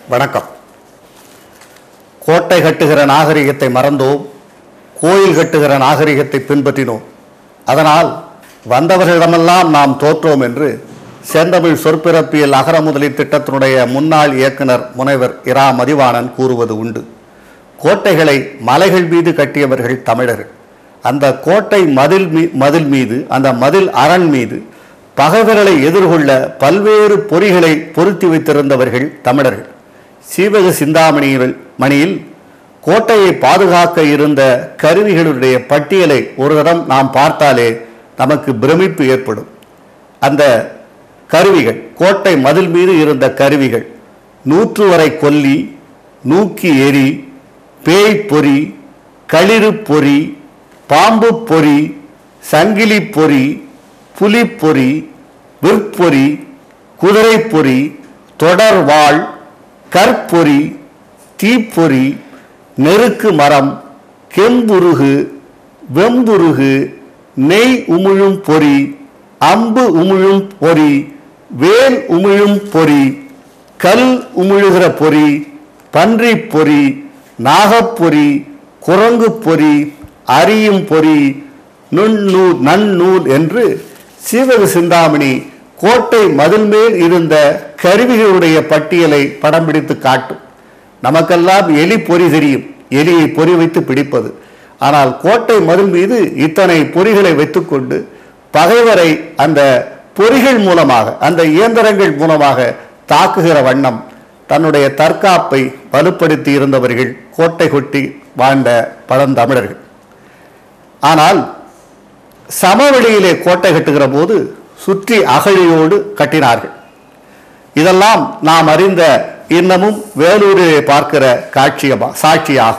வணக்கம் கோட்டை கட்டுகிற நாகரிகத்தை மறந்தோம் கோயில் கட்டுகிற நாகரிகத்தை பின்பற்றினோம் அதனால் வந்தவர்களிடமெல்லாம் நாம் தோற்றோம் என்று செந்தமிழ் சொற்பிறப்பியல் அகரமுதலி திட்டத்தினுடைய முன்னாள் இயக்குனர் முனைவர் இரா மதிவாணன் கூறுவது உண்டு கோட்டைகளை மலைகள் மீது கட்டியவர்கள் தமிழர்கள் அந்த கோட்டை மதில் மீ மதில் மீது அந்த மதில் அரண் மீது பகைவர்களை எதிர்கொள்ள பல்வேறு பொறிகளை பொருத்தி வைத்திருந்தவர்கள் தமிழர்கள் சீவக சிந்தாமணியில் மணியில் கோட்டையை பாதுகாக்க இருந்த கருவிகளுடைய பட்டியலை ஒரு தரம் நாம் பார்த்தாலே நமக்கு பிரமிப்பு ஏற்படும் அந்த கருவிகள் கோட்டை மதில் மீது இருந்த கருவிகள் நூற்று வரை கொல்லி நூக்கி எரி பேய் பொறி களிறு பொறி பாம்பு பொறி சங்கிலி பொறி புலிப்பொறி விற்பொறி குதிரை பொறி தொடர்வாள் கற்பொறி தீப்பொறி நெருக்கு மரம் கெம்புருகு வெம்புருகு நெய் உமிழும் பொறி அம்பு உமிழும் பொறி வேல் உமிழும் பொறி கல் உமிழுகிற பொறி பன்றி பொறி நாகப்பொறி குரங்கு பொறி அரியும் பொறி நுண்ணூல் நன்னூல் என்று சீவக சிந்தாமணி கோட்டை மதில் மேல் இருந்த கருவிகளுடைய பட்டியலை படம் பிடித்து காட்டும் நமக்கெல்லாம் எலி பொறி தெரியும் எலியை பொறி வைத்து பிடிப்பது ஆனால் கோட்டை மதில் மீது இத்தனை பொறிகளை வைத்துக்கொண்டு பகைவரை அந்த பொறிகள் மூலமாக அந்த இயந்திரங்கள் மூலமாக தாக்குகிற வண்ணம் தன்னுடைய தற்காப்பை வலுப்படுத்தி இருந்தவர்கள் கோட்டை கொட்டி வாழ்ந்த பழந்தமிழர்கள் ஆனால் சமவெளியிலே கோட்டை கட்டுகிற போது சுற்றி அகழியோடு கட்டினார்கள் இதெல்லாம் நாம் அறிந்த இன்னமும் வேலூரிலே பார்க்கிற காட்சியமா சாட்சியாகும்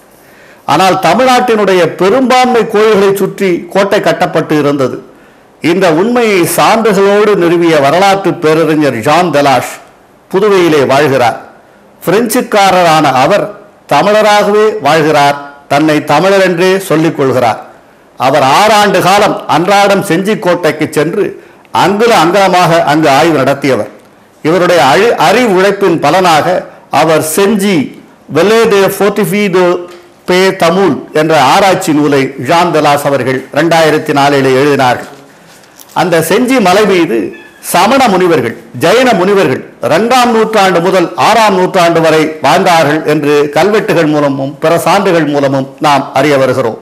ஆனால் தமிழ்நாட்டினுடைய பெரும்பான்மை கோயில்களை சுற்றி கோட்டை கட்டப்பட்டு இருந்தது இந்த உண்மையை சான்றுகளோடு நிறுவிய வரலாற்று பேரறிஞர் ஜான் தலாஷ் புதுவையிலே வாழ்கிறார் பிரெஞ்சுக்காரரான அவர் தமிழராகவே வாழ்கிறார் தன்னை தமிழர் என்றே சொல்லிக் கொள்கிறார் அவர் ஆறாண்டு காலம் அன்றாடம் செஞ்சிக்கோட்டைக்கு சென்று அங்குல அங்கலமாக அங்கு ஆய்வு நடத்தியவர் இவருடைய அழி அறிவு உழைப்பின் பலனாக அவர் செஞ்சி வெலேதே ஃபோர்டிஃபீடோ பே தமிழ் என்ற ஆராய்ச்சி நூலை ஜான் தலாஸ் அவர்கள் ரெண்டாயிரத்தி நாலில் எழுதினார்கள் அந்த செஞ்சி மலை மீது சமண முனிவர்கள் ஜெயன முனிவர்கள் இரண்டாம் நூற்றாண்டு முதல் ஆறாம் நூற்றாண்டு வரை வாழ்ந்தார்கள் என்று கல்வெட்டுகள் மூலமும் பிற சான்றுகள் மூலமும் நாம் அறிய வருகிறோம்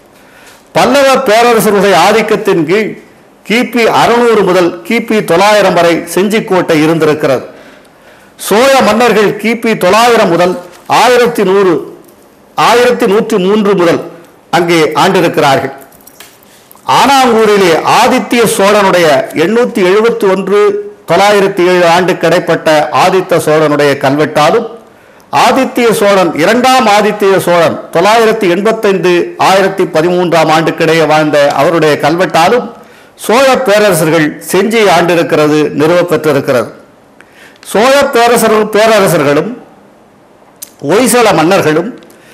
பல்லவ பேரரசருடைய ஆதிக்கத்தின் கீழ் கிபி அறுநூறு முதல் கிபி தொள்ளாயிரம் வரை செஞ்சிக்கோட்டை இருந்திருக்கிறது சோழ மன்னர்கள் கிபி தொள்ளாயிரம் முதல் ஆயிரத்தி நூறு ஆயிரத்தி நூற்றி மூன்று முதல் அங்கே ஆண்டிருக்கிறார்கள் ஆனாங்கூரிலே ஆதித்ய சோழனுடைய எண்ணூத்தி எழுபத்தி ஒன்று தொள்ளாயிரத்தி ஏழு ஆண்டு கிடைப்பட்ட ஆதித்த சோழனுடைய கல்வெட்டாலும் ஆதித்ய சோழன் இரண்டாம் ஆதித்ய சோழன் தொள்ளாயிரத்தி எண்பத்தைந்து ஆயிரத்தி பதிமூன்றாம் ஆண்டுக்கிடையே வாழ்ந்த அவருடைய கல்வெட்டாலும் சோழ பேரரசர்கள் செஞ்சி ஆண்டிருக்கிறது நிறுவப் பெற்றிருக்கிறது சோழ பேரரசர்கள் பேரரசர்களும் ஒய்சல மன்னர்களும்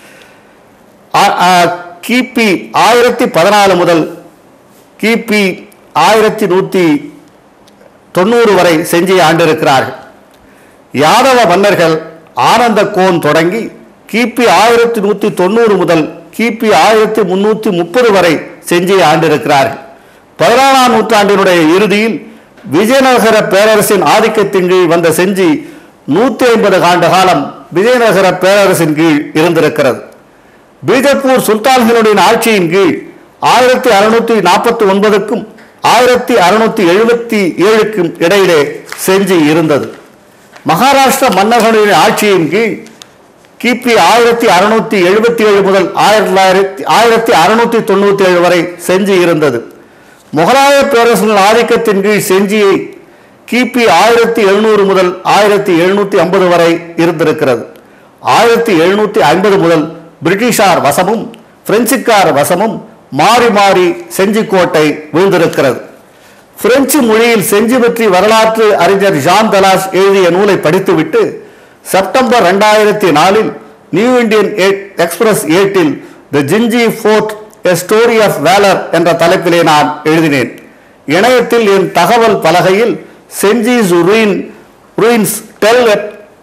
ஆ- ஆ, கிபி ஆயிரத்தி பதினாலு முதல் கிபி ஆயிரத்தி நூற்றி தொண்ணூறு வரை செஞ்சி ஆண்டிருக்கிறார்கள் யாதவ மன்னர்கள் ஆனந்த கோன் தொடங்கி கிபி ஆயிரத்தி நூற்றி தொண்ணூறு முதல் கிபி ஆயிரத்தி முன்னூற்றி முப்பது வரை செஞ்சியை ஆண்டிருக்கிறார்கள் பதினாறாம் நூற்றாண்டினுடைய இறுதியில் விஜயநகர பேரரசின் ஆதிக்கத்தின் கீழ் வந்த செஞ்சி நூற்றி ஐம்பது ஆண்டு காலம் விஜயநகர பேரரசின் கீழ் இருந்திருக்கிறது பீஜப்பூர் சுல்தான்களுடைய ஆட்சியின் கீழ் ஆயிரத்தி அறுநூத்தி நாற்பத்தி ஒன்பதுக்கும் ஆயிரத்தி அறுநூத்தி எழுபத்தி ஏழுக்கும் இடையிலே செஞ்சி இருந்தது மகாராஷ்டிர மன்னர்களுடைய ஆட்சியின் கீழ் கிபி ஆயிரத்தி அறுநூத்தி எழுபத்தி ஏழு முதல் ஆயிரத்தி தொள்ளாயிரத்தி ஆயிரத்தி அறுநூத்தி தொண்ணூத்தி ஏழு வரை செஞ்சி இருந்தது முகலாய பேரரசின் ஆதிக்கத்தின் கீழ் செஞ்சியை கிபி ஆயிரத்தி எழுநூறு முதல் ஆயிரத்தி எழுநூத்தி ஐம்பது வரை இருந்திருக்கிறது ஆயிரத்தி எழுநூத்தி ஐம்பது முதல் பிரிட்டிஷார் வசமும் பிரெஞ்சுக்கார் வசமும் மாறி மாறி செஞ்சிக்கோட்டை விழுந்திருக்கிறது பிரெஞ்சு மொழியில் செஞ்சி பற்றி வரலாற்று அறிஞர் ஜான் தலாஸ் எழுதிய நூலை படித்துவிட்டு செப்டம்பர் ரெண்டாயிரத்தி நாலில் நியூ இந்தியன் எக்ஸ்பிரஸ் ஏட்டில் the Gingee fort a story of valour என்ற தலைப்பிலே நான் எழுதினேன் இணையத்தில் என் தகவல் பலகையில் Gingee's ruin ruins tell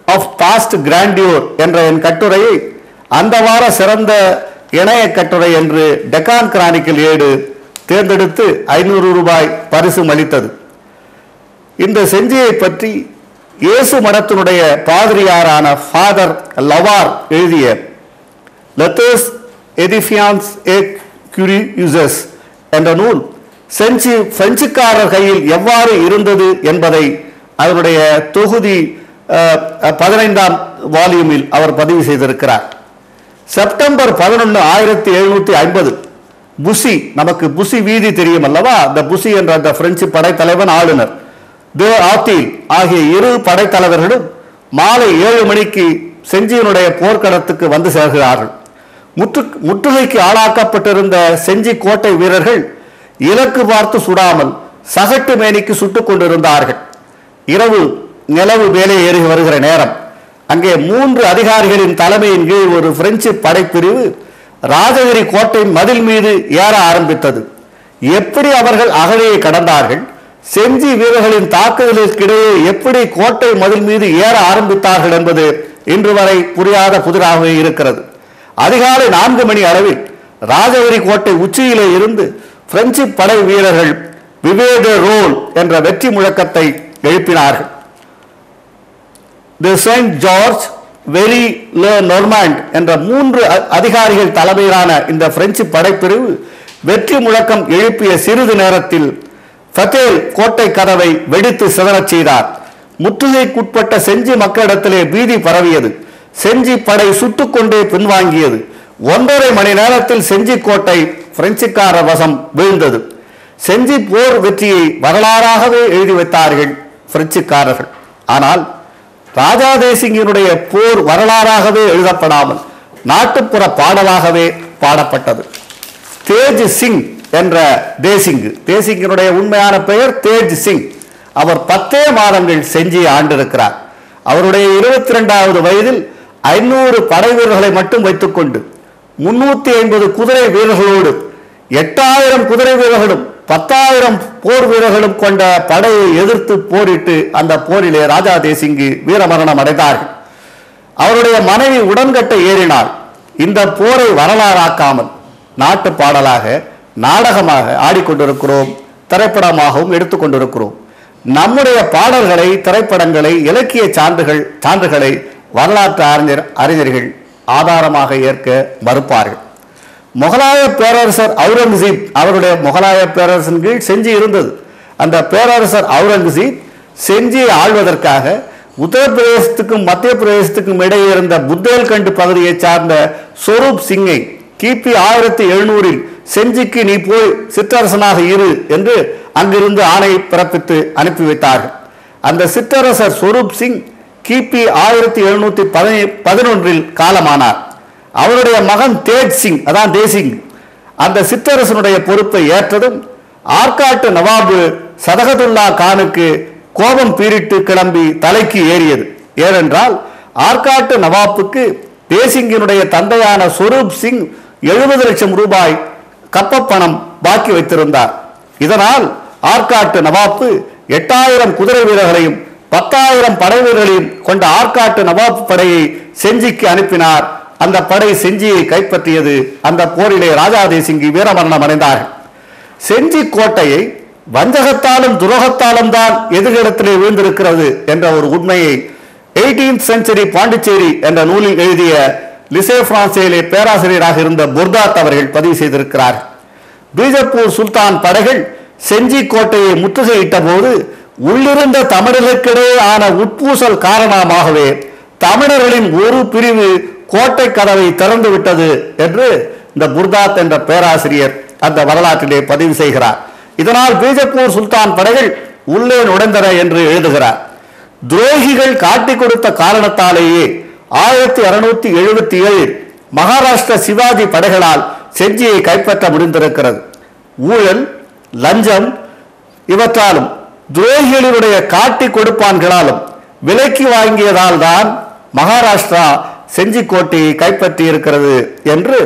of past grandeur என்ற என் கட்டுரையை அந்த வார சிறந்த இணைய கட்டுரை என்று டெக்கான் கிரானிக்கல் ஏடு தேர்ந்தெடுத்து ஐநூறு ரூபாய் பரிசு அளித்தது இந்த செஞ்சியை பற்றி இயேசு மடத்தினுடைய பாதிரியாரான ஃபாதர் லவார் எழுதிய லெத்தர்ஸ் எதிஃபியான்ஸ் ஏ கியூரியூசஸ் என்ற நூல் செஞ்சு பிரெஞ்சுக்காரர் கையில் எவ்வாறு இருந்தது என்பதை அதனுடைய தொகுதி அஹ், பதினைந்தாம் வால்யூமில் அவர் பதிவு செய்திருக்கிறார் செப்டம்பர் பதினொன்று ஆயிரத்தி எழுநூத்தி ஐம்பது புசி நமக்கு புசி வீதி தெரியும் அல்லவா அந்த புசி என்ற அந்த பிரெஞ்சு படைத்தலைவன் ஆளுநர் தே ஆத்தில் ஆகிய இரு படைத்தலைவர்களும் மாலை ஏழு மணிக்கு செஞ்சியினுடைய போர்க்களத்துக்கு வந்து சேர்கிறார்கள் முற்று முற்றுகைக்கு ஆளாக்கப்பட்டிருந்த செஞ்சி கோட்டை வீரர்கள் இலக்கு பார்த்து சுடாமல் சகட்டு மேனிக்கு சுட்டுக் கொண்டிருந்தார்கள் இரவு நிலவு மேலே ஏறி வருகிற நேரம் அங்கே மூன்று அதிகாரிகளின் தலைமையின் கீழ் ஒரு பிரெஞ்சு படைப்பிரிவு ராஜகிரி கோட்டை மதில் மீது ஏற ஆரம்பித்தது எப்படி அவர்கள் அகழியை கடந்தார்கள் செஞ்சி வீரர்களின் தாக்குதலுக்கிடையே எப்படி கோட்டை மதில் மீது ஏற ஆரம்பித்தார்கள் என்பது இன்று வரை புரியாத புதிராகவே இருக்கிறது அதிகாலை நான்கு மணி அளவில் ராஜகிரி கோட்டை உச்சியிலே இருந்து பிரெஞ்சு படை வீரர்கள் விவேக ரோல் என்ற வெற்றி முழக்கத்தை எழுப்பினார்கள் தி செயின்ட் ஜார்ஜ் வெரி லே நொர்மாண்ட் என்ற மூன்று அ- அதிகாரிகள் தலைமையிலான இந்த பிரெஞ்சு படைப்பிரிவு வெற்றி முழக்கம் எழுப்பிய சிறிது நேரத்தில் ஃபத்தேல் கோட்டை கதவை வெடித்து சிதறச் செய்தார் முற்றுகைக்குட்பட்ட செஞ்சி மக்களிடத்திலே பீதி பரவியது செஞ்சி படை சுட்டுக்கொண்டே பின்வாங்கியது ஒன்றரை மணி நேரத்தில் செஞ்சி கோட்டை பிரெஞ்சுக்காரர் வசம் வீழ்ந்தது செஞ்சி போர் வெற்றியை வரலாறாகவே எழுதி வைத்தார்கள் பிரெஞ்சுக்காரர்கள் ஆனால் ராஜா தேசிங்கினுடைய போர் வரலாறாகவே எழுதப்படாமல் நாட்டுப்புற பாடலாகவே பாடப்பட்டது தேஜ் சிங் என்ற தேசிங் தேசிங்கினுடைய உண்மையான பெயர் தேஜ் சிங் அவர் பத்தே மாதங்கள் செஞ்சி ஆண்டிருக்கிறார் அவருடைய இருபத்தி ரெண்டாவது வயதில் ஐநூறு படை வீரர்களை மட்டும் வைத்துக்கொண்டு முன்னூத்தி ஐம்பது குதிரை வீரர்களோடு எட்டாயிரம் குதிரை வீரர்களும் பத்தாயிரம் போர் வீரர்களும் கொண்ட படையை எதிர்த்து போரிட்டு அந்த போரிலே ராஜா தேசிங்கு வீரமரணம் அடைந்தார்கள் அவருடைய மனைவி உடன்கட்டை ஏறினாள் இந்த போரை வரலாறாக்காமல் நாட்டு பாடலாக நாடகமாக ஆடிக்கொண்டிருக்கிறோம் திரைப்படமாகவும் எடுத்துக்கொண்டிருக்கிறோம் நம்முடைய பாடல்களை திரைப்படங்களை இலக்கிய சான்றுகள் சான்றுகளை வரலாற்று அறிஞர் அறிஞர்கள் ஆதாரமாக ஏற்க மறுப்பார்கள் முகலாய பேரரசர் அவுரங்கசீப் அவருடைய முகலாய பேரரசின் கீழ் செஞ்சி இருந்தது அந்த பேரரசர் அவுரங்கசீப் செஞ்சியை ஆள்வதற்காக உத்தரப்பிரதேசத்துக்கும் மத்திய பிரதேசத்துக்கும் இடையே இருந்த புத்தேல்கண்ட் பகுதியை சார்ந்த சொரூப் சிங்கை கிபி ஆயிரத்தி எழுநூறில் செஞ்சிக்கு நீ போய் சிற்றரசனாக இரு என்று அங்கிருந்து ஆணை பிறப்பித்து அனுப்பி வைத்தார்கள் அந்த சிற்றரசர் சொரூப் சிங் கிபி ஆயிரத்தி எழுநூத்தி பதினொன்றில் காலமானார் அவருடைய மகன் தேஜ் சிங் அதான் தேசிங் அந்த சிற்றரசனுடைய பொறுப்பை ஏற்றதும் ஆற்காட்டு நவாபு சதகதுல்லா கானுக்கு கோபம் பீரிட்டு கிளம்பி தலைக்கு ஏறியது ஏனென்றால் ஆற்காட்டு நவாப்புக்கு தேசிங்கினுடைய தந்தையான சொரூப் சிங் எழுபது லட்சம் ரூபாய் கப்பப்பணம் பாக்கி வைத்திருந்தார் இதனால் ஆற்காட்டு நவாப்பு எட்டாயிரம் குதிரை வீரர்களையும் பத்தாயிரம் படை வீரர்களையும் கொண்ட ஆற்காட்டு நவாப் படையை செஞ்சிக்கு அனுப்பினார் அந்த படை செஞ்சியை கைப்பற்றியது அந்த போரிலே ராஜா தேசிங்கி வீரமரணம் அடைந்தார்கள் செஞ்சி கோட்டையை வஞ்சகத்தாலும் துரோகத்தாலும் தான் எதிர்களிடத்திலே வீழ்ந்திருக்கிறது என்ற ஒரு உண்மையை 18th செஞ்சுரி பாண்டிச்சேரி என்ற நூலில் எழுதிய லிசே பிரான்சேலே பேராசிரியராக இருந்த புர்தாத் அவர்கள் பதிவு செய்திருக்கிறார் பீஜப்பூர் சுல்தான் படைகள் செஞ்சி கோட்டையை முற்றுகையிட்ட போது உள்ளிருந்த தமிழர்களுக்கிடையே ஆன உட்பூசல் காரணமாகவே தமிழர்களின் ஒரு பிரிவு கோட்டை கதவை திறந்து விட்டது என்று இந்த புர்தாத் என்ற பேராசிரியர் அந்த வரலாற்றிலே பதிவு செய்கிறார் இதனால் பீஜப்பூர் சுல்தான் படைகள் உள்ளே நுழைந்தன என்று எழுதுகிறார் துரோகிகள் காட்டிக் கொடுத்த காரணத்தாலேயே ஆயிரத்தி அறுநூத்தி எழுபத்தி ஏழில் மகாராஷ்டிர சிவாஜி படைகளால் செஞ்சியை கைப்பற்ற முடிந்திருக்கிறது ஊழல் லஞ்சம் இவற்றாலும் துரோகிகளினுடைய காட்டி கொடுப்பான்களாலும் விலைக்கு வாங்கியதால் தான் மகாராஷ்டிரா செஞ்சிக்கோட்டையை கைப்பற்றி இருக்கிறது என்று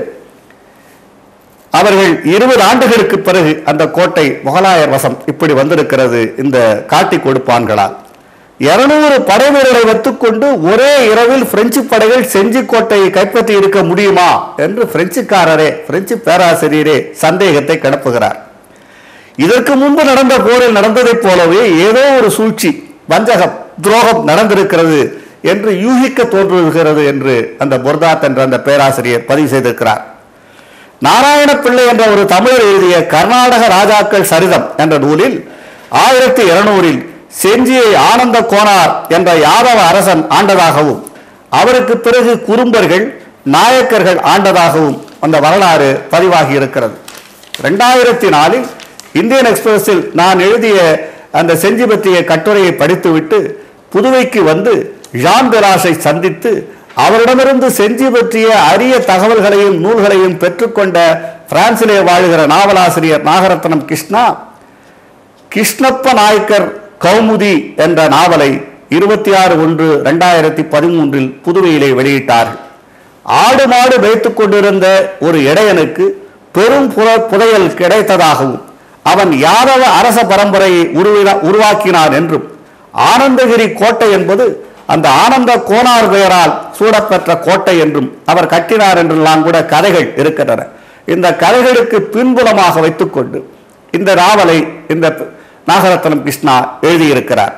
அவர்கள் இருபது ஆண்டுகளுக்கு பிறகு அந்த கோட்டை முகலாயர் வசம் இப்படி வந்திருக்கிறது இந்த காட்டி கொடுப்பான்களால் இருநூறு படை வீரரை வைத்துக்கொண்டு ஒரே இரவில் பிரெஞ்சு படைகள் செஞ்சி கோட்டையை கைப்பற்றி இருக்க முடியுமா என்று பிரெஞ்சுக்காரரே பிரெஞ்சு பேராசிரியரே சந்தேகத்தை கிளப்புகிறார் இதற்கு முன்பு நடந்த போரில் நடந்ததைப் போலவே ஏதோ ஒரு சூழ்ச்சி வஞ்சகம் துரோகம் நடந்திருக்கிறது என்று யூகிக்க தோன்றுகிறது என்று அந்த பொர்தாத் என்ற அந்த பேராசிரியர் பதிவு செய்திருக்கிறார் நாராயண பிள்ளை என்ற ஒரு தமிழர் எழுதிய கர்நாடக ராஜாக்கள் சரிதம் என்ற நூலில் ஆயிரத்தி இருநூறில் செஞ்சியை ஆனந்த கோனார் என்ற யாதவ அரசன் ஆண்டதாகவும் அவருக்கு பிறகு குறும்பர்கள் நாயக்கர்கள் ஆண்டதாகவும் அந்த வரலாறு பதிவாகி இருக்கிறது ரெண்டாயிரத்தி நாலில் இந்தியன் எக்ஸ்பிரஸில் நான் எழுதிய அந்த செஞ்சி பற்றிய கட்டுரையை படித்துவிட்டு புதுவைக்கு வந்து ஜான் பெலாஷை சந்தித்து அவரிடமிருந்து செஞ்சி பற்றிய அரிய தகவல்களையும் நூல்களையும் பெற்றுக்கொண்ட பிரான்சிலே வாழுகிற நாவலாசிரியர் நாகரத்னம் கிருஷ்ணா கிருஷ்ணப்ப நாயக்கர் கௌமுதி என்ற நாவலை இருபத்தி ஆறு ஒன்று ரெண்டாயிரத்தி பதிமூன்றில் புதுவையிலே வெளியிட்டார்கள் ஆடு மாடு வைத்துக் கொண்டிருந்த ஒரு இடையனுக்கு பெரும் புற- புதையல் கிடைத்ததாகவும் அவன் யாதவ அரச பரம்பரையை உருவின- உருவாக்கினான் என்றும் ஆனந்தகிரி கோட்டை என்பது அந்த ஆனந்த கோனார் பெயரால் சூடப்பெற்ற கோட்டை என்றும் அவர் கட்டினார் என்றெல்லாம் கூட கதைகள் இருக்கின்றன இந்த கதைகளுக்கு பின்புலமாக வைத்துக்கொண்டு இந்த நாவலை இந்த நாகரத்னம் கிருஷ்ணா எழுதியிருக்கிறார்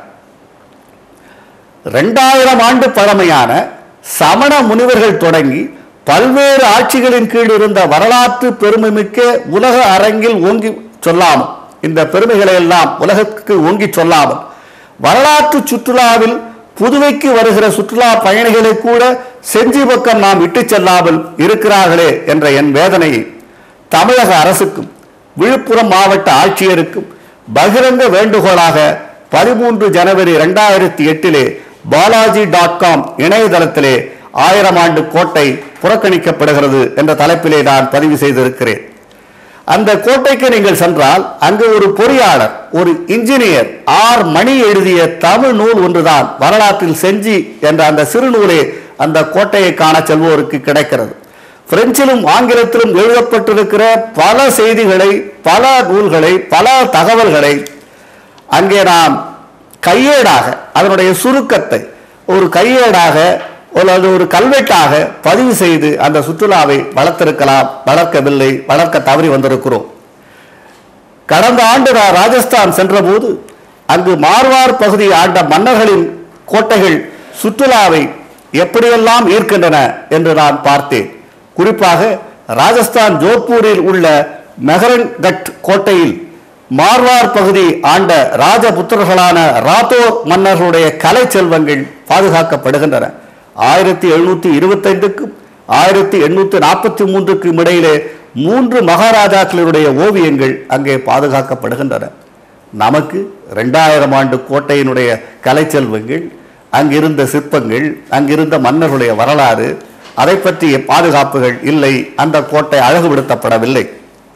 ரெண்டாயிரம் ஆண்டு பழமையான சமண முனிவர்கள் தொடங்கி பல்வேறு ஆட்சிகளின் கீழ் இருந்த வரலாற்று பெருமைமிக்க உலக அரங்கில் ஓங்கி சொல்லாமல் இந்த பெருமைகளை எல்லாம் உலகத்துக்கு ஓங்கி சொல்லாமல் வரலாற்று சுற்றுலாவில் புதுவைக்கு வருகிற சுற்றுலா பயணிகளை கூட செஞ்சி பக்கம் நாம் விட்டு செல்லாமல் இருக்கிறார்களே என்ற என் வேதனையை தமிழக அரசுக்கும் விழுப்புரம் மாவட்ட ஆட்சியருக்கும் பகிரங்க வேண்டுகோளாக பதிமூன்று ஜனவரி ரெண்டாயிரத்தி எட்டிலே பாலாஜி டாட் காம் இணையதளத்திலே ஆயிரம் ஆண்டு கோட்டை புறக்கணிக்கப்படுகிறது என்ற தலைப்பிலே நான் பதிவு செய்திருக்கிறேன் அந்த கோட்டைக்கு நீங்கள் சென்றால் அங்கு ஒரு பொறியாளர் ஒரு இன்ஜினியர் ஆர் மணி எழுதிய தமிழ் நூல் ஒன்றுதான் வரலாற்றில் செஞ்சி என்ற அந்த சிறு நூலே அந்த கோட்டையை காண செல்வோருக்கு கிடைக்கிறது பிரெஞ்சிலும் ஆங்கிலத்திலும் எழுதப்பட்டிருக்கிற பல செய்திகளை பல நூல்களை பல தகவல்களை அங்கே நாம் கையேடாக அதனுடைய சுருக்கத்தை ஒரு கையேடாக அல்லது ஒரு கல்வெட்டாக பதிவு செய்து அந்த சுற்றுலாவை வளர்த்திருக்கலாம் வளர்க்கவில்லை வளர்க்க தவறி வந்திருக்கிறோம் கடந்த ஆண்டு நான் ராஜஸ்தான் சென்றபோது அங்கு மார்வார் பகுதி ஆண்ட மன்னர்களின் கோட்டைகள் சுற்றுலாவை எப்படியெல்லாம் ஈர்க்கின்றன என்று நான் பார்த்தேன் குறிப்பாக ராஜஸ்தான் ஜோத்பூரில் உள்ள மெஹரன்கட் கோட்டையில் மார்வார் பகுதி ஆண்ட ராஜபுத்திரர்களான ராத்தோர் மன்னர்களுடைய கலை செல்வங்கள் பாதுகாக்கப்படுகின்றன ஆயிரத்தி எழுநூத்தி இருபத்தைந்துக்கும் ஆயிரத்தி எண்ணூத்தி நாற்பத்தி மூன்றுக்கும் இடையிலே மூன்று மகாராஜாக்களுடைய ஓவியங்கள் அங்கே பாதுகாக்கப்படுகின்றன நமக்கு ரெண்டாயிரம் ஆண்டு கோட்டையினுடைய கலை செல்வங்கள் அங்கிருந்த சிற்பங்கள் அங்கிருந்த மன்னர்களுடைய வரலாறு அதை பற்றிய பாதுகாப்புகள் இல்லை அந்த கோட்டை அழகுபடுத்தப்படவில்லை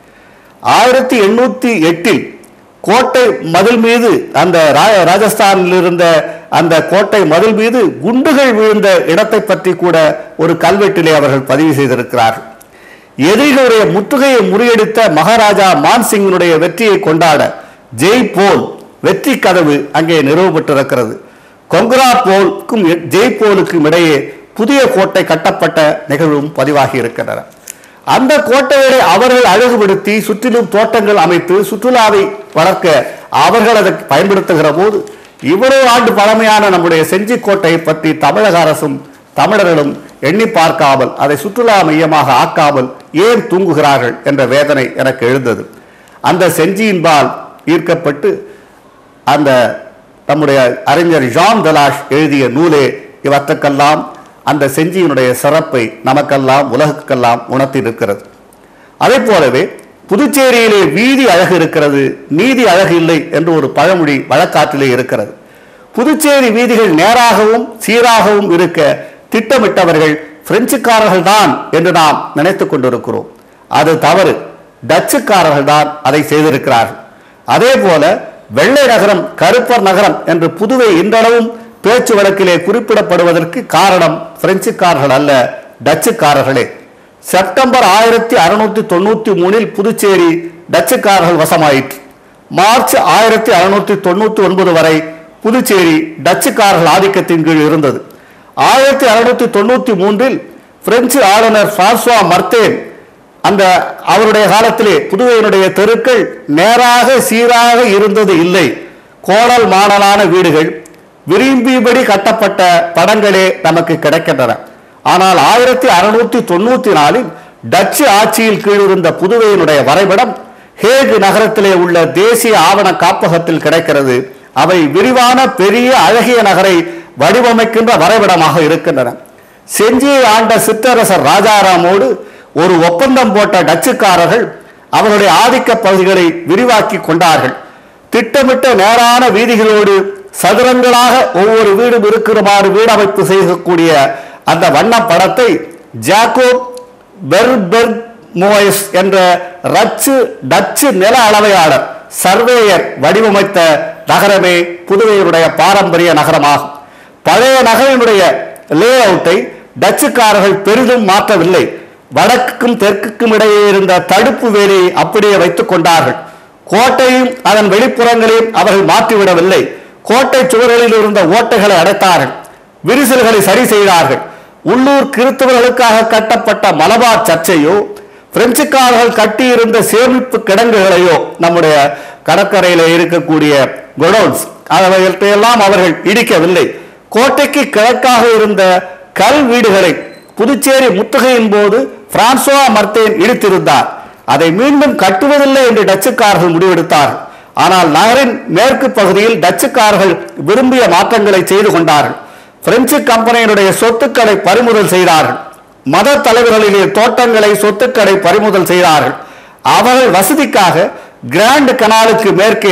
ஆயிரத்தி எண்ணூத்தி எட்டில் கோட்டை மதில் மீது அந்த ரா- ராஜஸ்தானில் இருந்த அந்த கோட்டை மதில் மீது குண்டுகள் விழுந்த இடத்தை பற்றி கூட ஒரு கல்வெட்டிலே அவர்கள் பதிவு செய்திருக்கிறார்கள் எதிரிகளுடைய முற்றுகையை முறியடித்த மகாராஜா மான்சிங்கினுடைய வெற்றியை கொண்டாட ஜெய் போல் வெற்றி கதவு அங்கே நிறுவப்பட்டிருக்கிறது கொங்கரா போலுக்கும் ஜெய் போலுக்கும் இடையே புதிய கோட்டை கட்டப்பட்ட நிகழ்வும் பதிவாகி இருக்கின்றன அந்த கோட்டைகளை அவர்கள் அழகுபடுத்தி சுற்றிலும் தோட்டங்கள் அமைத்து சுற்றுலாவை வளர்க்க அவர்கள் அதை பயன்படுத்துகிற போது இவ்வளவு ஆண்டு பழமையான நம்முடைய செஞ்சி கோட்டையை பற்றி தமிழக அரசும் தமிழர்களும் எண்ணி பார்க்காமல் அதை சுற்றுலா மையமாக ஆக்காமல் ஏன் தூங்குகிறார்கள் என்ற வேதனை எனக்கு எழுந்தது அந்த செஞ்சியின்பால் ஈர்க்கப்பட்டு அந்த நம்முடைய அறிஞர் ஜான் தலாஷ் எழுதிய நூலே இவற்றுக்கெல்லாம் அந்த செஞ்சியினுடைய சிறப்பை நமக்கெல்லாம் உலகுக்கெல்லாம் உணர்த்தி நிற்கிறது அதே போலவே புதுச்சேரியிலே வீதி அழகு இருக்கிறது நீதி அழகு இல்லை என்று ஒரு பழமொழி வழக்காற்றிலே இருக்கிறது புதுச்சேரி வீதிகள் நேராகவும் சீராகவும் இருக்க திட்டமிட்டவர்கள் பிரெஞ்சுக்காரர்கள் தான் என்று நாம் நினைத்துக் கொண்டிருக்கிறோம் அது தவறு டச்சுக்காரர்கள் தான் அதை செய்திருக்கிறார்கள் அதே போல வெள்ளை நகரம் கருப்பர் நகரம் என்று புதுவை இன்றளவும் பேச்சு வழக்கிலே குறிப்பிடப்படுவதற்கு காரணம் பிரெஞ்சுக்காரர்கள் அல்ல டச்சுக்காரர்களே செப்டம்பர் ஆயிரத்தி அறுநூத்தி தொண்ணூத்தி மூணில் புதுச்சேரி டச்சுக்காரர்கள் வசமாயிற்று மார்ச் ஆயிரத்தி அறுநூத்தி தொண்ணூத்தி ஒன்பது வரை புதுச்சேரி டச்சுக்காரர்கள் ஆதிக்கத்தின் கீழ் இருந்தது ஆயிரத்தி அறுநூத்தி தொண்ணூத்தி மூன்றில் பிரெஞ்சு ஆளுநர் பிரான்சுவா மர்த்தேன் அந்த அவருடைய காலத்திலே புதுவையினுடைய தெருக்கள் நேராக சீராக இருந்தது இல்லை கோடல் மாடலான வீடுகள் விரும்பியபடி கட்டப்பட்ட படங்களே நமக்கு கிடைக்கின்றன ஆனால் ஆயிரத்தி அறுநூத்தி தொண்ணூத்தி நாலில் டச்சு ஆட்சியில் கீழ் இருந்த புதுவையினுடைய வரைபடம் ஹேக் நகரத்திலே உள்ள தேசிய ஆவண காப்பகத்தில் கிடைக்கிறது அவை விரிவான பெரிய அழகிய நகரை வடிவமைக்கின்ற வரைபடமாக இருக்கின்றன செஞ்சியை ஆண்ட சிற்றரசர் ராஜாராமோடு ஒரு ஒப்பந்தம் போட்ட டச்சுக்காரர்கள் அவருடைய ஆதிக்க பகுதிகளை விரிவாக்கி கொண்டார்கள் திட்டமிட்ட நேரான வீதிகளோடு சதுரங்களாக ஒவ்வொரு வீடும் இருக்கிறமாறு வீடமைப்பு செய்யக்கூடிய அந்த வண்ண படத்தை ஜாக்கோப் பெர்பெர்க் மோயஸ் என்ற ரச்சு டச்சு நில அளவையாளர் சர்வேயர் வடிவமைத்த நகரமே புதுவையினுடைய பாரம்பரிய நகரமாகும் பழைய நகரினுடைய லே அவுட்டை டச்சுக்காரர்கள் பெரிதும் மாற்றவில்லை வடக்குக்கும் தெற்குக்கும் இடையே இருந்த தடுப்பு வேலியை அப்படியே வைத்துக் கொண்டார்கள் கோட்டையும் அதன் வெளிப்புறங்களையும் அவர்கள் மாற்றிவிடவில்லை கோட்டை சுவர்களில் இருந்த ஓட்டைகளை அடைத்தார்கள் விரிசல்களை சரி செய்தார்கள் உள்ளூர் கிறிஸ்தவர்களுக்காக கட்டப்பட்ட மலபார் சர்ச்சையோ பிரெஞ்சுக்காரர்கள் கட்டியிருந்த சேமிப்பு கிடங்குகளையோ நம்முடைய கடற்கரையில் இருக்கக்கூடிய குடோன்ஸ் அவையெல்லாம் அவர்கள் இடிக்கவில்லை கோட்டைக்கு கிழக்காக இருந்த கல் வீடுகளை புதுச்சேரி முற்றுகையின் போது பிரான்சுவா மர்த்தேன் இடித்திருந்தார் அதை மீண்டும் கட்டுவதில்லை என்று டச்சுக்காரர்கள் முடிவெடுத்தார்கள் ஆனால் நகரின் மேற்கு பகுதியில் டச்சுக்காரர்கள் விரும்பிய மாற்றங்களை செய்து கொண்டார்கள் பிரெஞ்சு கம்பெனியினுடைய சொத்துக்களை பறிமுதல் செய்தார்கள் மத தலைவர்களிலே தோட்டங்களை சொத்துக்களை பறிமுதல் செய்தார்கள் அவர்கள் வசதிக்காக கிராண்ட் கனாலுக்கு மேற்கே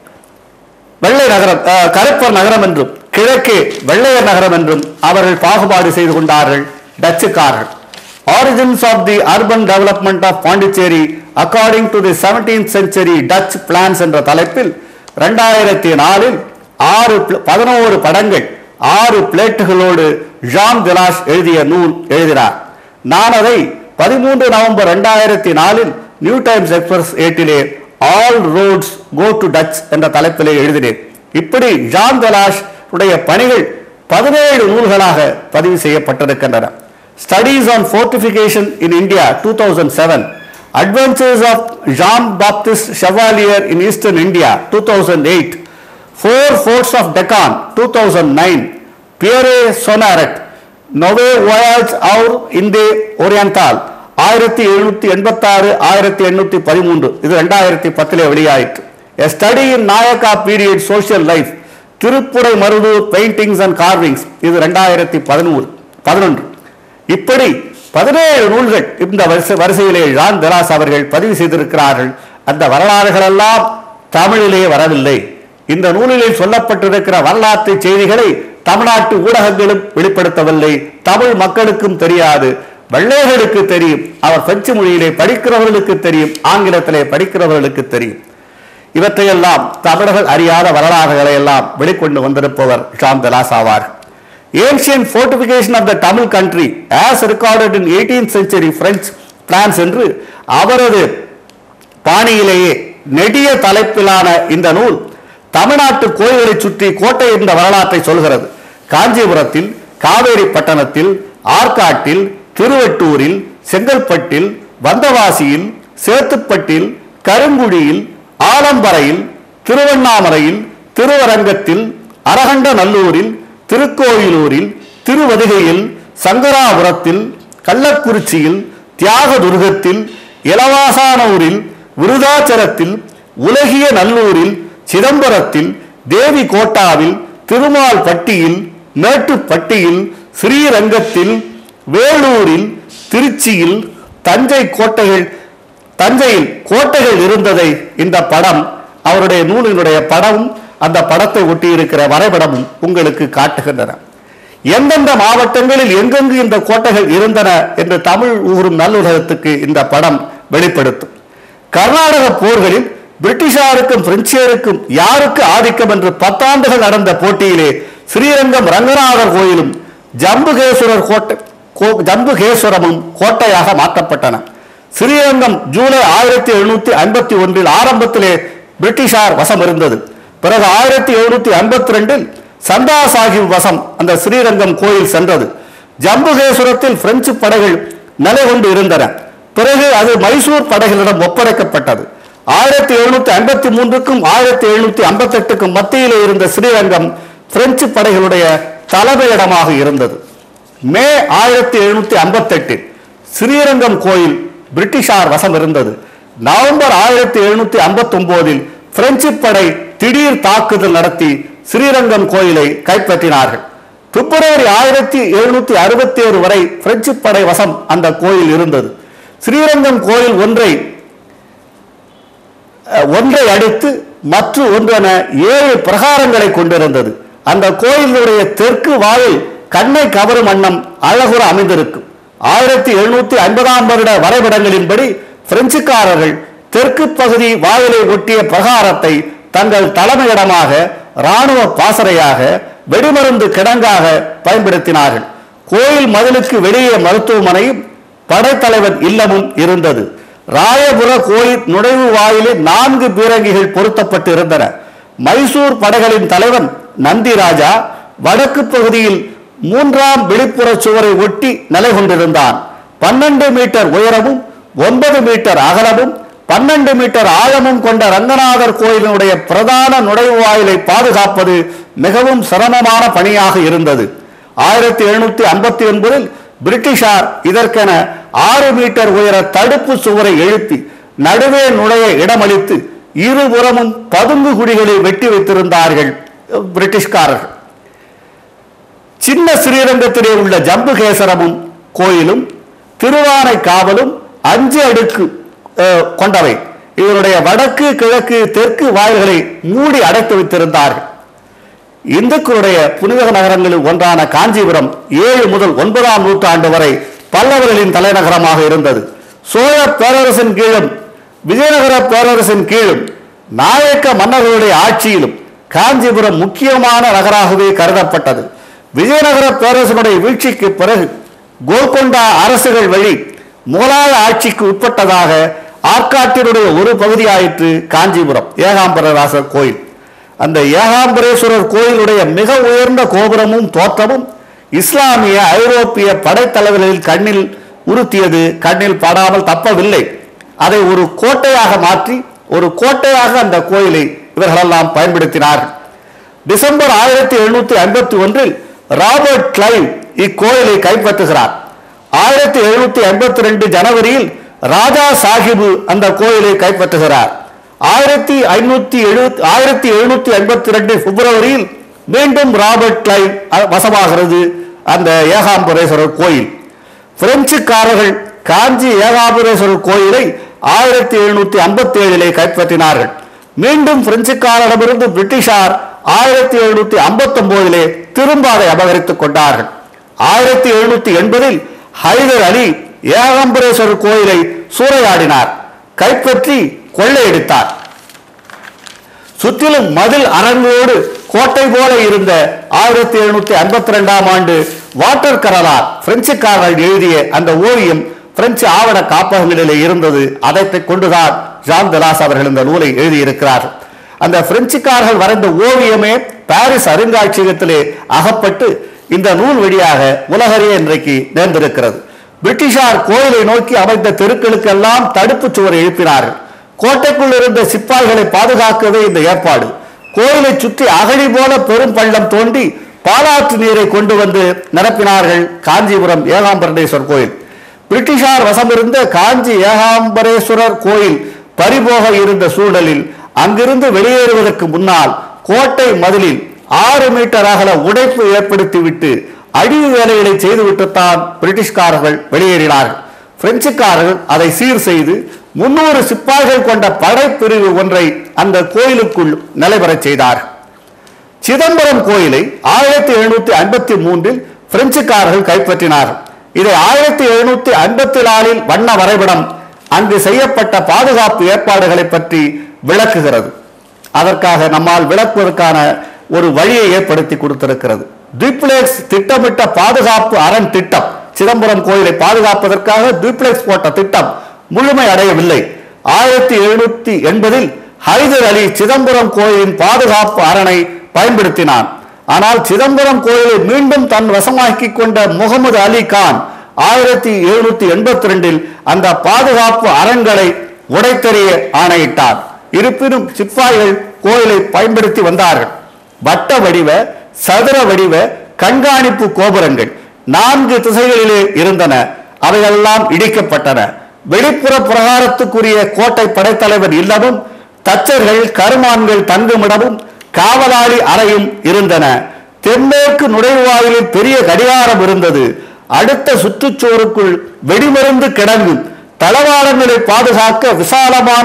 வெள்ளை நகரம் அஹ், கருப்பர் நகரம் என்றும் கிழக்கே வெள்ளையர் நகரம் என்றும் அவர்கள் பாகுபாடு செய்து கொண்டார்கள் டச்சுக்காரர்கள் origins of the urban development of Pondicherry according to the seventeenth century Dutch plans என்ற தலைப்பில் ரெண்டாயிரத்தி நாலில் ஆறு pl- பதினோரு படங்கள் ஆறு பிளேட்டுகளோடு ஜான் திலாஷ் எழுதிய நூல் எழுதினார் நான் அதை பதிமூன்று நவம்பர் ரெண்டாயிரத்தி நாலில் நியூ டைம்ஸ் எக்ஸ்பிரஸ் ஏட்டிலே all roads go to Dutch என்ற தலைப்பிலே எழுதினேன் இப்படி ஜான் தலாஷ் உடைய பணிகள் பதினேழு நூல்களாக பதிவு செய்யப்பட்டிருக்கின்றன studies on fortification in India two thousand seven adventures of John Baptiste Chevalier in eastern India two thousand eight four forts of Deccan two thousand nine Pierre Sonnerat நொவே voyage அவுர் இந்தே ஓரியந்தால் ஆயிரத்தி எழுநூத்தி எண்பத்தாறு ஆயிரத்தி எண்ணூத்தி பதிமூன்று இது ரெண்டாயிரத்தி பத்திலே வெளியாயிற்று a study in Nayaka period social life Thiruppudai Marudur paintings and carvings இது ரெண்டாயிரத்தி பதினூறு பதினொன்று இப்படி பதினேழு நூல்கள் இந்த வரிசை வரிசையிலே ஜான் தெராஸ் அவர்கள் பதிவு செய்திருக்கிறார்கள் அந்த வரலாறுகள் எல்லாம் தமிழிலே வரவில்லை இந்த நூலிலே சொல்லப்பட்டிருக்கிற வரலாற்று செய்திகளை தமிழ்நாட்டு ஊடகங்களும் வெளிப்படுத்தவில்லை தமிழ் மக்களுக்கும் தெரியாது வெள்ளையர்களுக்கு தெரியும் அவர் பிரெஞ்சு மொழியிலே படிக்கிறவர்களுக்கு தெரியும் ஆங்கிலத்திலே படிக்கிறவர்களுக்கு தெரியும் இவற்றையெல்லாம் தமிழர்கள் அறியாத வரலாறுகளை எல்லாம் வெளிக்கொண்டு வந்திருப்பவர் ஷாம் தலாஸ் ஆவார் ancient fortification of the Tamil country as recorded in eighteen century French France என்று அவரது பாணியிலேயே நெடிய தலைப்பிலான இந்த நூல் தமிழ்நாட்டு கோயில்களை சுற்றி கோட்டை என்ற வரலாற்றை சொல்கிறது காஞ்சிபுரத்தில் காவேரி பட்டணத்தில் ஆற்காட்டில் திருவெட்டூரில் செங்கல்பட்டில் வந்தவாசியில் சேத்துப்பட்டில் கருங்குடியில் ஆலம்பரையில் திருவண்ணாமலையில் திருவரங்கத்தில் அரகண்டநல்லூரில் திருக்கோயிலூரில் திருவதிகையில் சங்கராபுரத்தில் கள்ளக்குறிச்சியில் தியாகதுர்கத்தில் இலவாசானூரில் விருதாச்சலத்தில் உலகிய நல்லூரில் சிதம்பரத்தில் தேவி கோட்டாவில் திருமால்பட்டியில் மேட்டுப்பட்டியில் ஸ்ரீரங்கத்தில் வேலூரில் திருச்சியில் தஞ்சை கோட்டைகள் தஞ்சையில் கோட்டைகள் இருந்ததை இந்த படம் அவருடைய நூலினுடைய படமும் அந்த படத்தை ஒட்டியிருக்கிற வரைபடமும் உங்களுக்கு காட்டுகின்றன எந்தெந்த மாவட்டங்களில் எங்கெங்கு இந்த கோட்டைகள் இருந்தன என்று தமிழ் ஊரும் நல்லுலகத்துக்கு இந்த படம் வெளிப்படுத்தும் கர்நாடக போர்களில் பிரிட்டிஷாருக்கும் பிரெஞ்சியருக்கும் யாருக்கு ஆதிக்கம் என்று பத்தாண்டுகள் நடந்த போட்டியிலே ஸ்ரீரங்கம் ரங்கநாதர் கோயிலும் ஜம்புகேஸ்வரர் கோட்டை கோ- ஜம்புகேஸ்வரமும் கோட்டையாக மாற்றப்பட்டன ஸ்ரீரங்கம் ஜூலை ஆயிரத்தி எழுநூத்தி ஐம்பத்தி ஒன்றில் ஆரம்பத்திலே பிரிட்டிஷார் வசம் இருந்தது பிறகு ஆயிரத்தி எழுநூத்தி ஐம்பத்தி ரெண்டில் சந்தா சாஹிப் வசம் அந்த ஸ்ரீரங்கம் கோயில் சென்றது ஜம்புகேஸ்வரத்தில் பிரெஞ்சு படைகள் நிலை கொண்டு இருந்தன பிறகு அது மைசூர் படைகளிடம் ஒப்படைக்கப்பட்டது ஆயிரத்தி எழுநூத்தி ஐம்பத்தி மூன்றுக்கும் ஆயிரத்தி எழுநூத்தி ஐம்பத்தி எட்டுக்கும் மத்தியிலே இருந்த ஸ்ரீரங்கம் பிரெஞ்சு படைகளுடைய தலைமையிடமாக இருந்தது மே ஆயிரத்தி எழுநூத்தி ஐம்பத்தி எட்டில் ஸ்ரீரங்கம் கோயில் பிரிட்டிஷார் வசம் இருந்தது நவம்பர் ஆயிரத்தி எழுநூத்தி ஐம்பத்தி ஒன்பதில் பிரெஞ்சு படை திடீர் தாக்குதல் நடத்தி ஸ்ரீரங்கம் கோயிலை கைப்பற்றினார்கள் பிப்ரவரி ஆயிரத்தி எழுநூத்தி அறுபத்தி ஏழு வரை பிரெஞ்சு படை வசம் அந்த கோயில் இருந்தது ஸ்ரீரங்கம் கோயில் ஒன்றை அஹ், ஒன்றை அடுத்து மற்ற ஒன்றென ஏழு பிரகாரங்களை கொண்டிருந்தது அந்த கோயிலுடைய தெற்கு வாயில் கண்ணை கவரும் வண்ணம் அழகுற அமைந்திருக்கும் ஆயிரத்தி எழுநூத்தி ஐம்பதாம் வருட வரைபடங்களின்படி பிரெஞ்சுக்காரர்கள் தெற்கு பகுதி வாயிலை ஒட்டிய பிரகாரத்தை தங்கள் தலைமையிடமாக இராணுவ பாசறையாக வெடிமருந்து கிடங்காக பயன்படுத்தினார்கள் கோயில் மதிலுக்கு வெளியே மருத்துவமனையும் படைத்தலைவன் இல்லமும் இருந்தது ராயபுர கோயில் நுழைவு வாயிலில் நான்கு பீரங்கிகள் பொருத்தப்பட்டு இருந்தன மைசூர் படைகளின் தலைவன் நந்திராஜா வடக்கு பகுதியில் மூன்றாம் வெளிப்புற சுவரை ஒட்டி நிலை கொண்டிருந்தான் பன்னெண்டு மீட்டர் உயரமும் ஒன்பது மீட்டர் அகலமும் பன்னெண்டு மீட்டர் ஆழமும் கொண்ட ரங்கநாதர் கோயிலினுடைய பிரதான நுழைவு வாயிலை பாதுகாப்பது மிகவும் சிரமமான பணியாக இருந்தது ஆயிரத்தி எழுநூத்தி ஐம்பத்தி ஒன்பதில் பிரிட்டிஷார் இதற்கென ஆறு மீட்டர் உயர தடுப்பு சுவரை எழுப்பி நடுவே நுழைய இடமளித்து இருபுறமும் பதுங்கு குழிகளை வெட்டி வைத்திருந்தார்கள் பிரிட்டிஷ்காரர்கள் சின்ன ஸ்ரீரங்கத்திலே உள்ள ஜம்புகேசரமும் கோயிலும் திருவானை காவலும் அஞ்சு அடுக்கு அஹ், கொண்டவை இதனுடைய வடக்கு கிழக்கு தெற்கு வாயில்களை மூடி அடைத்து வைத்திருந்தார்கள் இந்துக்களுடைய புனித நகரங்களில் ஒன்றான காஞ்சிபுரம் ஏழு முதல் ஒன்பதாம் நூற்றாண்டு வரை பல்லவர்களின் தலைநகரமாக இருந்தது சோழ பேரரசின் கீழும் விஜயநகர பேரரசின் கீழும் நாயக்க மன்னர்களுடைய ஆட்சியிலும் காஞ்சிபுரம் முக்கியமான நகராகவே கருதப்பட்டது விஜயநகர பேரரசனுடைய வீழ்ச்சிக்கு பிறகு கோல்கொண்டா அரசுகள் வழி முகலாய ஆட்சிக்கு உட்பட்டதாக ஆற்காட்டினுடைய ஒரு பகுதியாயிற்று காஞ்சிபுரம் ஏகாம்பரராசர் கோயில் அந்த ஏகாம்பரேஸ்வரர் கோயிலுடைய மிக உயர்ந்த கோபுரமும் தோற்றமும் இஸ்லாமிய ஐரோப்பிய படைத்தலைவர்களின் கண்ணில் உறுத்தியது கண்ணில் படாமல் தப்பவில்லை அதை ஒரு கோட்டையாக மாற்றி ஒரு கோட்டையாக அந்த கோயிலை இவர்களெல்லாம் பயன்படுத்தினார்கள் டிசம்பர் ஆயிரத்தி எழுநூத்தி ஐம்பத்தி ஒன்றில் ராபர்ட் கிளைவ் இக்கோயிலை கைப்பற்றுகிறார் ஆயிரத்தி எழுநூத்தி ஐம்பத்தி ரெண்டு ஜனவரியில் ராஜா சாஹிபு அந்த கோயிலை கைப்பற்றுகிறார் ஆயிரத்தி ஐநூத்தி எழுபத்தி ஆயிரத்தி எழுநூத்தி ஐம்பத்தி ரெண்டு பிப்ரவரியில் மீண்டும் ராபர்ட் கிளைவ் அ- வசமாகிறது அந்த ஏகாம்பரேஸ்வரர் கோயில் பிரெஞ்சுக்காரர்கள் காஞ்சி ஏகாபுரேஸ்வரர் கோயிலை ஆயிரத்தி எழுநூத்தி ஐம்பத்தி ஏழிலே கைப்பற்றினார்கள் மீண்டும் பிரெஞ்சுக்காரரிடமிருந்து பிரிட்டிஷார் ஆயிரத்தி எழுநூத்தி ஐம்பத்தி ஒன்பதிலே திரும்ப அதை அபகரித்துக் கொண்டார்கள் ஆயிரத்தி எழுநூத்தி எண்பதில் ஹைதர் அலி ஏகாம்பரேஸ்வரர் கோயிலை சூறையாடினார் கைப்பற்றி கொள்ளையடித்தார் சுற்றிலும் மதில் அரங்கோடு கோட்டை போல இருந்த ஆயிரத்தி எழுநூத்தி ஐம்பத்தி ரெண்டாம் ஆண்டு வாட்டர் கரலார் பிரெஞ்சுக்காரர்கள் எழுதிய அந்த ஓவியம் பிரெஞ்சு ஆவண காப்பகங்களிலே இருந்தது அதை கொண்டுதான் ஜான் தெலாஸ் அவர்கள் இந்த நூலை எழுதியிருக்கிறார்கள் அந்த பிரெஞ்சுக்காரர்கள் வரைந்த ஓவியமே பாரிஸ் அருங்காட்சியகத்திலே அகப்பட்டு இந்த நூல் வழியாக உலகறிய இன்றைக்கு நேர்ந்திருக்கிறது பிரிட்டிஷார் கோயிலை நோக்கி அமைத்த தெருக்களுக்கெல்லாம் தடுப்புச் சுவர் எழுப்பினார்கள் கோட்டைக்குள் இருந்த சிப்பாய்களை பாதுகாக்கவே இந்த ஏற்பாடு கோயிலை சுற்றி அகழி போல பெரும் பள்ளம் தோண்டி பாலாற்று நீரை கொண்டு வந்து நிரப்பினார்கள் காஞ்சிபுரம் ஏகாம்பரேஸ்வரர் கோயில் பிரிட்டிஷார் வசமிருந்த காஞ்சி ஏகாம்பரேஸ்வரர் கோயில் பறிபோக இருந்த சூழலில் அங்கிருந்து வெளியேறுவதற்கு முன்னால் கோட்டை மதிலில் ஆறு மீட்டர் அகல உடைப்பு ஏற்படுத்திவிட்டு அழிவு வேலைகளை செய்துவிட்டுத்தான் பிரிட்டிஷ்காரர்கள் வெளியேறினார்கள் பிரெஞ்சுக்காரர்கள் அதை சீர் செய்து முன்னூறு சிப்பாய்கள் கொண்ட படைப்பிரிவு ஒன்றை அந்த கோயிலுக்குள் நிலைபெறச் செய்தார்கள் சிதம்பரம் கோயிலை ஆயிரத்தி எழுநூத்தி ஐம்பத்தி மூன்றில் பிரெஞ்சுக்காரர்கள் கைப்பற்றினார்கள் இதை ஆயிரத்தி எழுநூத்தி ஐம்பத்தி நாலில் வண்ண வரைபடம் அங்கு செய்யப்பட்ட பாதுகாப்பு ஏற்பாடுகளை பற்றி விளக்குகிறது அதற்காக நம்மால் விளக்குவதற்கான ஒரு வழியை ஏற்படுத்தி கொடுத்திருக்கிறது டிப்ளெக்ஸ் திட்டமிட்ட பாதுகாப்பு அரண் திட்டம் சிதம்பரம் கோயிலை பாதுகாப்பதற்காக டிப்ளெக்ஸ் போட்ட திட்டம் முழுமை அடையவில்லை ஆயிரத்தி எழுநூத்தி எண்பதில் ஹைதர் அலி சிதம்பரம் கோயிலின் பாதுகாப்பு அரணை பயன்படுத்தினான் ஆனால் சிதம்பரம் கோயிலை மீண்டும் தன் வசமாக்கிக் கொண்ட முகமது அலி கான் ஆயிரத்தி எழுநூத்தி எண்பத்தி ரெண்டில் அந்த பாதுகாப்பு அரண்களை உடைத்தெறிய ஆணையிட்டார் இருப்பினும் சிப்பாய்கள் கோயிலை பயன்படுத்தி வந்தார்கள் வட்ட வடிவ சதுர வடிவ கண்காணிப்பு கோபுரங்கள் நான்கு திசைகளிலே இருந்தன அவையெல்லாம் இடிக்கப்பட்டன வெளிப்புற பிரகாரத்துக்குரிய கோட்டை படைத்தலைவர் இல்லமும் தச்சர்கள் கருமான்கள் தங்குமிடமும் காவலாளி அறையும் இருந்தன தென்மேற்கு நுழைவாயிலில் பெரிய கடிகாரம் இருந்தது அடுத்த சுற்றுச்சுவருக்குள் வெடிமருந்து கிடங்கும் தளவாடங்களை பாதுகாக்க விசாலமான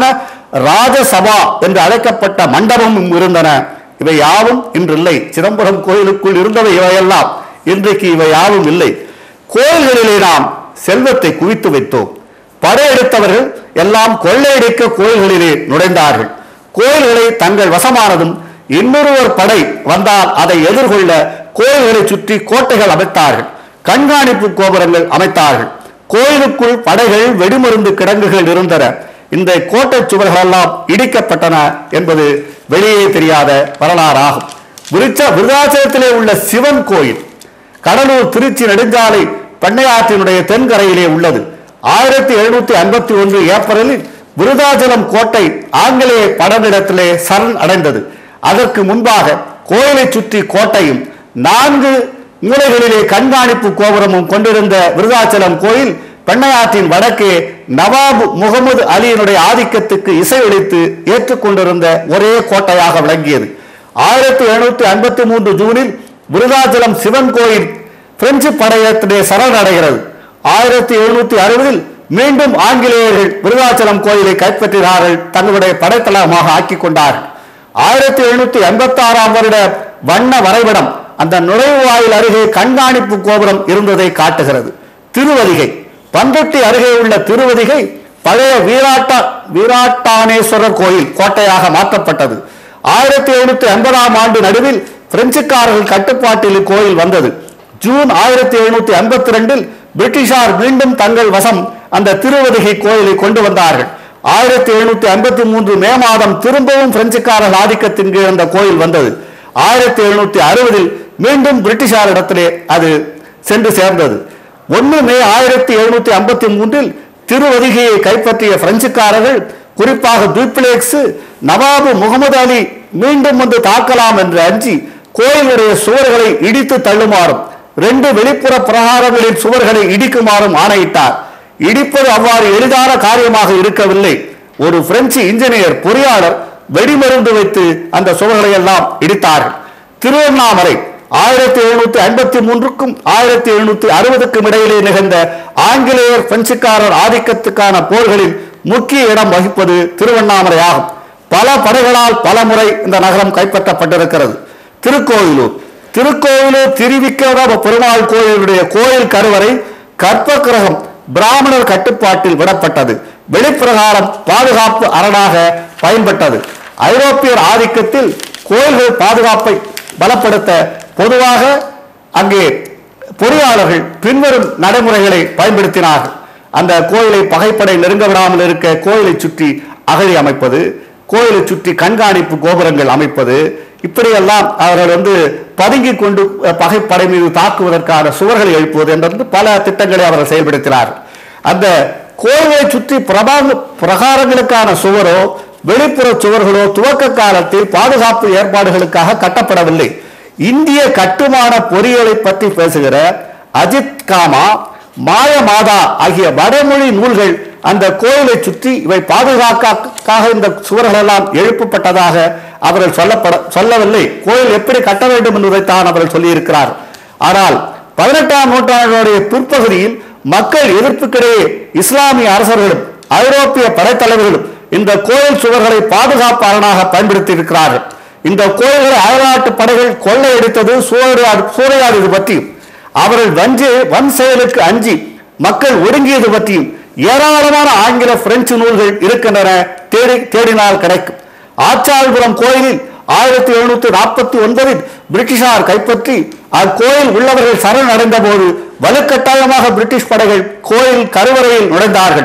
ராஜசபா என்று அழைக்கப்பட்ட மண்டபமும் இருந்தன இவை யாவும் இன்றில்லை சிதம்பரம் கோயிலுக்குள் இருந்தவை இவையெல்லாம் இன்றைக்கு இவை யாவும் இல்லை கோயில்களிலே நாம் செல்வத்தை குவித்து வைத்தோம் படையெடுத்தவர்கள் எல்லாம் கொள்ளையடிக்க கோயில்களிலே நுழைந்தார்கள் கோயில்களை தங்கள் வசமானதும் இன்னொருவர் படை வந்தால் அதை எதிர்கொள்ள கோயில்களை சுற்றி கோட்டைகள் அமைத்தார்கள் கண்காணிப்பு கோபுரங்கள் அமைத்தார்கள் கோயிலுக்குள் படைகள் வெடிமருந்து கிடங்குகள் இருந்தன இந்த கோட்டை சுவர்கள் எல்லாம் இடிக்கப்பட்டன என்பது வெளியே தெரியாத வரலாறாகும் விருச்ச விருதாச்சலத்திலே உள்ள சிவன் கோயில் கடலூர் திருச்சி நெடுஞ்சாலை பண்ணையாற்றினுடைய தென்கரையிலே உள்ளது ஆயிரத்தி எழுநூத்தி ஐம்பத்தி ஒன்று ஏப்ரலில் விருதாச்சலம் கோட்டை ஆங்கிலேய படனிடத்திலே சரண் அடைந்தது அதற்கு முன்பாக கோயிலை சுற்றி கோட்டையும் நான்கு மூலைகளிலே கண்காணிப்பு கோபுரமும் கொண்டிருந்த விருதாச்சலம் கோயில் பெண்ணையாற்றின் வடக்கே நவாப் முகமது அலியினுடைய ஆதிக்கத்துக்கு இசையளித்து ஏற்றுக்கொண்டிருந்த ஒரே கோட்டையாக விளங்கியது ஆயிரத்தி எழுநூத்தி ஐம்பத்தி மூன்று ஜூனில் விருதாச்சலம் சிவன் கோயில் பிரெஞ்சு படையத்திலே சரணடைகிறது ஆயிரத்தி எழுநூத்தி அறுபதில் மீண்டும் ஆங்கிலேயர்கள் விருதாச்சலம் கோயிலை கைப்பற்றினார்கள் தங்களுடைய படைத்தளமாக ஆக்கிக் கொண்டார்கள் ஆயிரத்தி எழுநூத்தி எண்பத்தி ஆறாம் வருட வண்ண வரைபடம் அந்த நுழைவாயில் அருகே கண்காணிப்பு கோபுரம் இருந்ததை காட்டுகிறது திருவதிகை பண்ருட்டி அருகே உள்ள திருவதிகை பழைய வீராட்டா வீராட்டானேஸ்வரர் கோயில் கோட்டையாக மாற்றப்பட்டது ஆயிரத்தி எழுநூத்தி எண்பதாம் ஆண்டு நடுவில் பிரெஞ்சுக்காரர்கள் கட்டுப்பாட்டில் இக்கோயில் வந்தது ஜூன் ஆயிரத்தி எழுநூத்தி ஐம்பத்தி ரெண்டில் பிரிட்டிஷார் மீண்டும் தங்கள் வசம் அந்த திருவதிகை கோயிலை கொண்டு வந்தார்கள் ஆயிரத்தி எழுநூத்தி ஐம்பத்தி மூன்று மே மாதம் திரும்பவும் பிரெஞ்சுக்காரர்கள் ஆதிக்கத்தின் கீழ் அந்த கோயில் வந்தது ஆயிரத்தி எழுநூத்தி அறுபதில் மீண்டும் பிரிட்டிஷாரிடத்திலே அது சென்று சேர்ந்தது ஒன்று மே ஆயிரத்தி எழுநூத்தி ஐம்பத்தி மூன்றில் திருவதிகையை கைப்பற்றிய பிரெஞ்சுக்காரர்கள் குறிப்பாக தூப்ளேக்ஸ் நவாபு முகமது அலி மீண்டும் வந்து தாக்கலாம் என்று அஞ்சி கோயிலுடைய சுவர்களை இடித்து தள்ளுமாறும் ரெண்டு வெளிப்புற பிரகாரங்களின் சுவர்களை இடிக்குமாறும் ஆணையிட்டார் இடிப்பது அவ்வாறு எளிதான காரியமாக இருக்கவில்லை ஒரு பிரெஞ்சு இன்ஜினியர் பொறியாளர் வெடிமருந்து வைத்து அந்த சுவர்களை எல்லாம் இடித்தார்கள் திருவண்ணாமலை ஆயிரத்தி எழுநூத்தி ஐம்பத்தி மூன்றுக்கும் ஆயிரத்தி எழுநூத்தி அறுபதுக்கும் இடையிலே நிகழ்ந்த ஆங்கிலேயர் பிரெஞ்சுக்காரர் ஆதிக்கத்துக்கான போர்களில் முக்கிய இடம் வகிப்பது திருவண்ணாமலை ஆகும் பல படைகளால் பல முறை இந்த நகரம் கைப்பற்றப்பட்டிருக்கிறது திருக்கோயிலூர் திருக்கோயிலூர் திருவிக்கிரம பெருமாள் கோயிலுடைய கோயில் கருவறை கற்பக்கிரகம் பிராமணர் கட்டுப்பாட்டில் விடப்பட்டது வெளிப்பிரகாரம் பாதுகாப்பு அரணாக பயன்பட்டது ஐரோப்பியர் ஆதிக்கத்தில் கோயில்கள் பாதுகாப்பை பலப்படுத்த பொதுவாக அங்கே பொறியாளர்கள் பின்வரும் நடைமுறைகளை பயன்படுத்தினார்கள் அந்த கோயிலை பகைப்படை நெருங்க விடாமல் இருக்க கோயிலை சுற்றி அகழி அமைப்பது கோயிலை சுற்றி கண்காணிப்பு கோபுரங்கள் அமைப்பது இப்படியெல்லாம் அவர்கள் வந்து பதுங்கிக் கொண்டு அஹ், பகைப்படை மீது தாக்குவதற்கான சுவர்களை எழுப்புவது என்று பல திட்டங்களை அவர்கள் செயல்படுத்தினார்கள் அந்த கோயிலை சுற்றி பிரபாக பிரகாரங்களுக்கான சுவரோ வெளிப்புற சுவர்களோ துவக்க காலத்தில் பாதுகாப்பு ஏற்பாடுகளுக்காக கட்டப்படவில்லை இந்திய கட்டுமான பொறியியலை பற்றி பேசுகிற அஜித் காமா மாயமாதா ஆகிய வடமொழி நூல்கள் அந்த கோயிலை சுற்றி இவை பாதுகாக்காக இந்த சுவர்கள் எல்லாம் எழுப்பப்பட்டதாக அவர்கள் சொல்லப்பட சொல்லவில்லை கோயில் எப்படி கட்ட வேண்டும் என்பதைத்தான் அவர்கள் சொல்லியிருக்கிறார் ஆனால் பதினெட்டாம் நூற்றாண்டினுடைய பிற்பகுதியில் மக்கள் எதிர்ப்புக்கிடையே இஸ்லாமிய அரசர்களும் ஐரோப்பிய படைத்தலைவர்களும் இந்த கோயில் சுவர்களை பாதுகாப்பு அரணாக பயன்படுத்தி இருக்கிறார்கள் இந்த கோயில்களை அயல்நாட்டு படைகள் கொள்ளையடித்தது சூறையாடு சூறையாடியது பற்றியும் அவர்கள் வஞ்சி வன் செயலுக்கு அஞ்சி மக்கள் ஒடுங்கியது பற்றியும் ஏராளமான ஆங்கில பிரெஞ்சு நூல்கள் இருக்கின்றன தேடி தேடினால் கிடைக்கும் ஆச்சாள்புரம் கோயிலில் ஆயிரத்தி எழுநூத்தி நாற்பத்தி ஒன்பதில் பிரிட்டிஷார் கைப்பற்றி அக்கோயில் உள்ளவர்கள் சரண் அடைந்த போது வலுக்கட்டாயமாக பிரிட்டிஷ் படைகள் கோயில் கருவறையில் நுழைந்தார்கள்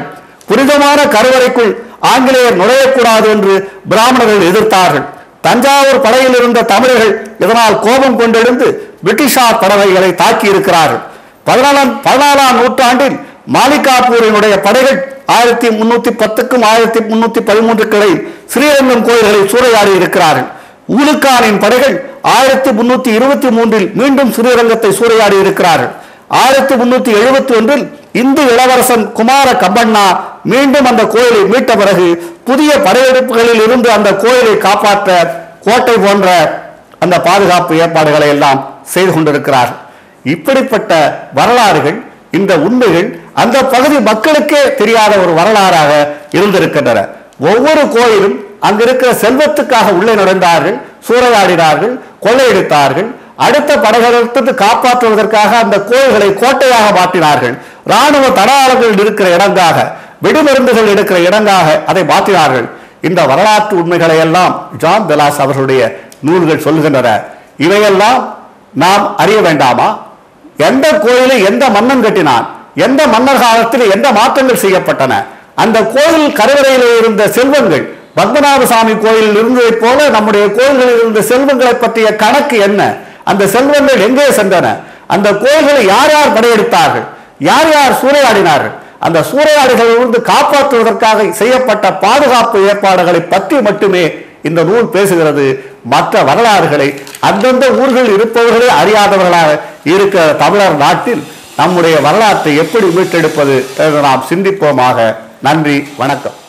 புனிதமான கருவறைக்குள் ஆங்கிலேயர் நுழையக்கூடாது என்று பிராமணர்கள் எதிர்த்தார்கள் தஞ்சாவூர் படையில் இருந்த தமிழர்கள் இதனால் கோபம் கொண்டெழுந்து பிரிட்டிஷார் படவைகளை தாக்கி இருக்கிறார்கள் பதினாலாம் பதினாலாம் நூற்றாண்டில் மாலிகாப்பூரினுடைய படைகள் ஆயிரத்தி முன்னூத்தி பத்துக்கும் ஆயிரத்தி முன்னூத்தி பதிமூன்றுக்கு இடையில் ஸ்ரீரங்கம் கோயில்களை சூறையாடி இருக்கிறார்கள் ஊலுக்கானின் படைகள் ஆயிரத்தி முன்னூத்தி இருபத்தி மூன்றில் மீண்டும் ஸ்ரீரங்கத்தை சூறையாடி இருக்கிறார்கள் ஆயிரத்தி முன்னூத்தி எழுபத்தி ஒன்றில் இந்து இளவரசன் குமார கம்பண்ணா மீண்டும் அந்த கோயிலை மீட்ட பிறகு புதிய படையெடுப்புகளில் இருந்து அந்த கோயிலை காப்பாற்ற கோட்டை போன்ற அந்த பாதுகாப்பு ஏற்பாடுகளை எல்லாம் செய்து கொண்டிருக்கிறார் இப்படிப்பட்ட வரலாறுகள் இந்த உண்மைகள் அந்த பகுதி மக்களுக்கே தெரியாத ஒரு வரலாறாக இருந்திருக்கின்றன ஒவ்வொரு கோயிலும் அங்கிருக்கிற செல்வத்துக்காக உள்ளே நுழைந்தார்கள் சூறையாடினார்கள் கொள்ளையடித்தார்கள் அடுத்த படைகளிலிருந்து காப்பாற்றுவதற்காக அந்த கோயில்களை கோட்டையாக மாற்றினார்கள் ராணுவ தடாரங்கள் இருக்கிற இடங்காக வெடிமருந்துகள் இருக்கிற இடங்காக அதை மாற்றினார்கள் இந்த வரலாற்று உண்மைகளை எல்லாம் ஜான் பெலாஸ் அவர்களுடைய நூல்கள் சொல்கின்றன இவையெல்லாம் நாம் அறிய வேண்டாமா எந்த கோயிலை எந்த மன்னன் கட்டினான் எந்த மன்னர் காலத்தில் எந்த மாற்றங்கள் செய்யப்பட்டன அந்த கோயில் கருவறையிலே இருந்த செல்வங்கள் பத்மநாப சாமி கோயிலில் இருந்ததைப் போல நம்முடைய கோயில்களில் இருந்த செல்வங்களை பற்றிய கணக்கு என்ன அந்த செல்வங்கள் எங்கே சென்றன அந்த கோயில்களை யார் யார் படையெடுத்தார்கள் யார் யார் சூறையாடினார்கள் அந்த சூறையாடிகளிலிருந்து காப்பாற்றுவதற்காக செய்யப்பட்ட பாதுகாப்பு ஏற்பாடுகளை பற்றி மட்டுமே இந்த நூல் பேசுகிறது மற்ற வரலாறுகளை அந்தந்த ஊர்கள் இருப்பவர்களே அறியாதவர்களாக இருக்கிற தமிழர் நாட்டில் நம்முடைய வரலாற்றை எப்படி மீட்டெடுப்பது என்று நாம் சிந்திப்போமாக நன்றி வணக்கம்